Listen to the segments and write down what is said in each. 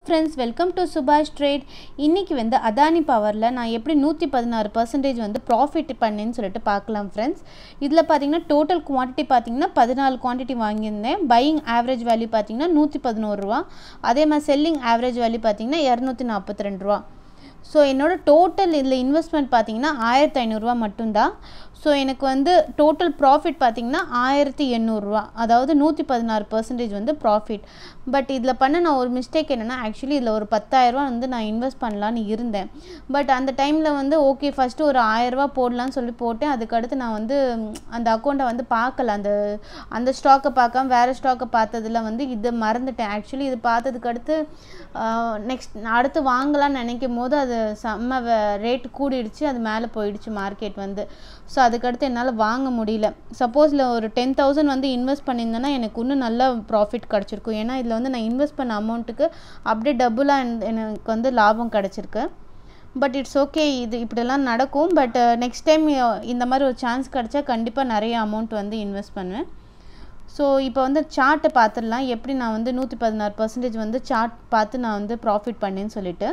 friends welcome to Subash trade இன்றைக்கி வந்து அதானி பவரில் நான் எப்படி நூற்றி பதினாறு பர்சன்டேஜ் வந்து ப்ராஃபிட் பண்ணேன்னு சொல்லிட்டு பார்க்கலாம் ஃப்ரெண்ட்ஸ் இதில் பார்த்தீங்கன்னா டோட்டல் குவான்டிட்டி பார்த்தீங்கன்னா பதினாலு குவான்டிட்டி வாங்கியிருந்தேன் பையிங் ஆவரேஜ் வேல்யூ பார்த்தீங்கன்னா நூற்றி பதினோரு ரூபா அதே மாதிரி செல்லிங் ஆவரேஜ் வேல்யூ பார்த்தீங்கன்னா இரநூத்தி நாற்பத்தி ரெண்டு ரூபா ஸோ என்னோடய டோட்டல் இதில் இன்வெஸ்ட்மெண்ட் பார்த்தீங்கன்னா ஆயிரத்தி ஐநூறுரூவா மட்டும்தான் ஸோ எனக்கு வந்து டோட்டல் ப்ராஃபிட் பார்த்தீங்கன்னா ஆயிரத்தி எண்ணூறுரூவா அதாவது நூற்றி பதினாறு பர்சன்டேஜ் வந்து ப்ராஃபிட் பட் இதில் பண்ண நான் ஒரு மிஸ்டேக் என்னென்னா ஆக்சுவலி இதில் ஒரு பத்தாயிரரூவா வந்து நான் இன்வெஸ்ட் பண்ணலான்னு இருந்தேன் பட் அந்த டைமில் வந்து ஓகே ஃபஸ்ட்டு ஒரு ஆயிரரூவா போடலான்னு சொல்லி போட்டேன் அதுக்கடுத்து நான் வந்து அந்த அக்கௌண்ட்டை வந்து பார்க்கல அந்த அந்த ஸ்டாக்கை பார்க்காம வேறு ஸ்டாக்கை பார்த்ததில் வந்து இதை மறந்துட்டேன் ஆக்சுவலி இது பார்த்ததுக்கு அடுத்து நெக்ஸ்ட் அடுத்து வாங்கலாம்னு நினைக்கும் போது அது செம்ம ரேட் கூடிடுச்சு அது மேலே போயிடுச்சு மார்க்கெட் வந்து ஸோ அதுக்கடுத்து என்னால் வாங்க முடியல சப்போஸில் ஒரு டென் தௌசண்ட் வந்து இன்வெஸ்ட் பண்ணியிருந்தேன்னா எனக்கு இன்னும் நல்ல ப்ராஃபிட் கிடச்சிருக்கும் ஏன்னா இதில் வந்து நான் இன்வெஸ்ட் பண்ண அமௌண்ட்டுக்கு அப்படியே டபுளாக எனக்கு வந்து லாபம் கிடச்சிருக்கு பட் இட்ஸ் ஓகே இது இப்படிலாம் நடக்கும் பட் நெக்ஸ்ட் டைம் இந்த மாதிரி ஒரு சான்ஸ் கிடச்சா கண்டிப்பாக நிறைய அமௌண்ட் வந்து இன்வெஸ்ட் பண்ணுவேன் ஸோ இப்போ வந்து சார்ட்டை பார்த்துடலாம் எப்படி நான் வந்து நூற்றி பதினாறு பர்சன்டேஜ் வந்து சார்ட் பார்த்து நான் வந்து ப்ராஃபிட் பண்ணேன்னு சொல்லிட்டு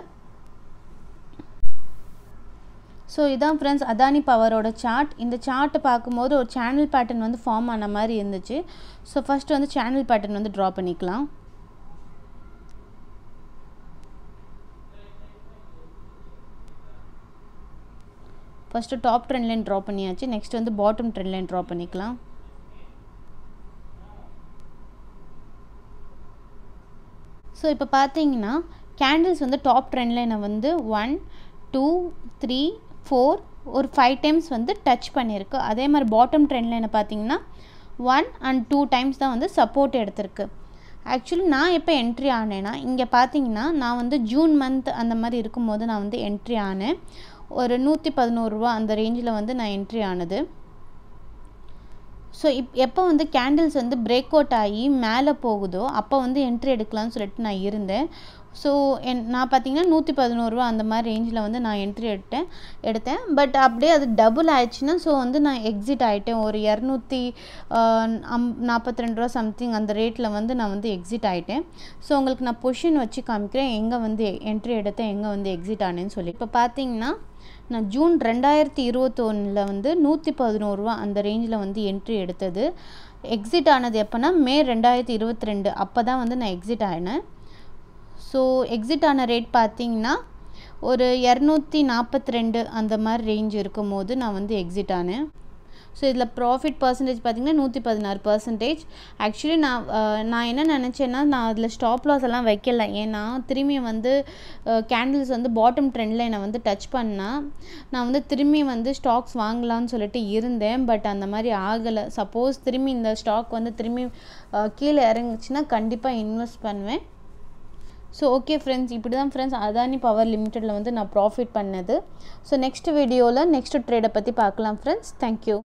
ஸோ இதான் ஃப்ரெண்ட்ஸ் அதானி பவரோட சார்ட் இந்த சார்ட்டை பார்க்கும்போது ஒரு சேனல் பேட்டர்ன் வந்து ஃபார்ம் ஆன மாதிரி இருந்துச்சு ஸோ ஃபஸ்ட்டு வந்து சேனல் பேட்டர்ன் வந்து ட்ரா பண்ணிக்கலாம் first top trend line draw பண்ணியாச்சு நெக்ஸ்ட் வந்து பாட்டம் ட்ரெண்ட் லைன் ட்ரா பண்ணிக்கலாம் ஸோ இப்போ பார்த்தீங்கன்னா கேண்டில்ஸ் வந்து டாப் ட்ரெண்ட் லைனை வந்து ஒன் டூ த்ரீ ஃபோர் ஒரு ஃபைவ் டைம்ஸ் வந்து டச் பண்ணியிருக்கு அதே மாதிரி பாட்டம் ட்ரெண்ட் லைனை பார்த்தீங்கன்னா ஒன் அண்ட் டூ டைம்ஸ் தான் வந்து சப்போர்ட் எடுத்திருக்கு ஆக்சுவலி நான் எப்போ என்ட்ரி ஆனேன்னா இங்கே பார்த்தீங்கன்னா நான் வந்து ஜூன் மந்த் அந்த மாதிரி இருக்கும்போது நான் வந்து என்ட்ரி ஆனேன் ஒரு நூற்றி பதினோருவா அந்த ரேஞ்சில் வந்து நான் என்ட்ரி ஆனது ஸோ இப் எப்போ வந்து கேண்டில்ஸ் வந்து பிரேக் அவுட் ஆகி மேலே போகுதோ அப்போ வந்து என்ட்ரி எடுக்கலாம்னு சொல்லிட்டு நான் இருந்தேன் ஸோ என் நான் பார்த்தீங்கன்னா நூற்றி பதினோருவா அந்த மாதிரி ரேஞ்சில் வந்து நான் என்ட்ரி எடுத்தேன் எடுத்தேன் பட் அப்படியே அது டபுள் ஆயிடுச்சுன்னா ஸோ வந்து நான் எக்ஸிட் ஆகிட்டேன் ஒரு இரநூத்தி அம் நாற்பத்தி ரெண்டு ரூபா சம்திங் அந்த ரேட்டில் வந்து நான் வந்து எக்ஸிட் ஆகிட்டேன் ஸோ உங்களுக்கு நான் பொசிஷன் வச்சு காமிக்கிறேன் எங்கே வந்து என்ட்ரி எடுத்தேன் எங்கே வந்து எக்ஸிட் ஆனேன்னு சொல்லி இப்போ பார்த்தீங்கன்னா நான் ஜூன் ரெண்டாயிரத்தி இருபத்தொன்னில் வந்து நூற்றி பதினோருவா அந்த ரேஞ்சில் வந்து என்ட்ரி எடுத்தது எக்ஸிட் ஆனது எப்போனா மே ரெண்டாயிரத்தி இருபத்தி ரெண்டு அப்போ தான் வந்து நான் எக்ஸிட் ஆகினேன் ஸோ எக்ஸிட் ஆன ரேட் பார்த்தீங்கன்னா ஒரு இரநூத்தி நாற்பத்தி ரெண்டு அந்த மாதிரி ரேஞ்ச் இருக்கும் போது நான் வந்து எக்ஸிட் ஆனேன் ஸோ இதில் ப்ராஃபிட் பர்சன்டேஜ் பார்த்திங்கன்னா நூற்றி பதினாறு பர்சன்டேஜ் ஆக்சுவலி நான் நான் என்ன நினச்சேன்னா நான் அதில் ஸ்டாப் லாஸ் எல்லாம் வைக்கல ஏன்னா திரும்பி வந்து கேண்டில்ஸ் வந்து பாட்டம் ட்ரெண்டில் என்னை வந்து டச் பண்ணால் நான் வந்து திரும்பி வந்து ஸ்டாக்ஸ் வாங்கலாம்னு சொல்லிட்டு இருந்தேன் பட் அந்த மாதிரி ஆகலை சப்போஸ் திரும்பி இந்த ஸ்டாக் வந்து திரும்பி கீழே இறங்குச்சுன்னா கண்டிப்பாக இன்வெஸ்ட் பண்ணுவேன் ஸோ ஓகே ஃப்ரெண்ட்ஸ் இப்படி தான் ஃப்ரெண்ட்ஸ் அதானி பவர் லிமிட்டடில் வந்து நான் ப்ராஃபிட் பண்ணது ஸோ நெக்ஸ்ட் வீடியோவில் நெக்ஸ்ட் ட்ரேடை பற்றி பார்க்கலாம் ஃப்ரெண்ட்ஸ் தேங்க்யூ